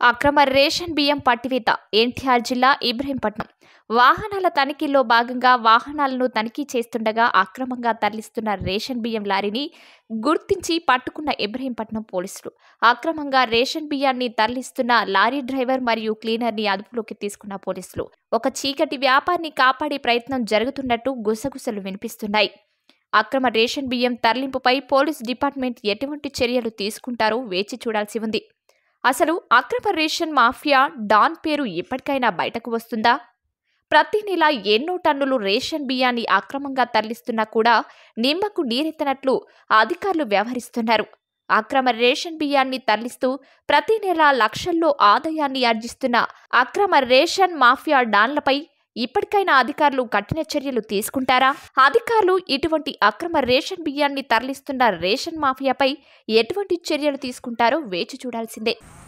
అక్రమ రేషన్ బియ్యం పట్టివేత ఎన్టీఆర్ జిల్లా ఇబ్రహీంపట్నం వాహనాల తనిఖీల్లో భాగంగా వాహనాలను తనిఖీ చేస్తుండగా అక్రమంగా తరలిస్తున్న రేషన్ బియ్యం లారీని గుర్తించి పట్టుకున్న ఇబ్రహీంపట్నం పోలీసులు అక్రమంగా రేషన్ బియ్యాన్ని తరలిస్తున్న లారీ డ్రైవర్ మరియు క్లీనర్ని అదుపులోకి తీసుకున్న పోలీసులు ఒక చీకటి వ్యాపారిని కాపాడే ప్రయత్నం జరుగుతున్నట్టు గుసగుసలు వినిపిస్తున్నాయి అక్రమ రేషన్ బియ్యం తరలింపుపై పోలీస్ డిపార్ట్మెంట్ ఎటువంటి చర్యలు తీసుకుంటారో వేచి చూడాల్సి ఉంది అసలు అక్రమ రేషన్ మాఫియా డాన్ పేరు ఇప్పటికైనా బయటకు వస్తుందా ప్రతి నెల ఎన్నో టన్నులు రేషన్ బియ్యాన్ని అక్రమంగా తరలిస్తున్నా కూడా నిమ్మకు నీరెత్తనట్లు అధికారులు వ్యవహరిస్తున్నారు అక్రమ రేషన్ బియ్యాన్ని తరలిస్తూ ప్రతి నెల లక్షల్లో ఆదాయాన్ని ఆర్జిస్తున్న అక్రమ రేషన్ మాఫియా డాన్లపై ఇప్పటికైనా అధికారులు కఠిన చర్యలు తీసుకుంటారా అధికారులు ఇటువంటి అక్రమ రేషన్ బియ్యాన్ని తరలిస్తున్న రేషన్ మాఫియాపై ఎటువంటి చర్యలు తీసుకుంటారో వేచి చూడాల్సిందే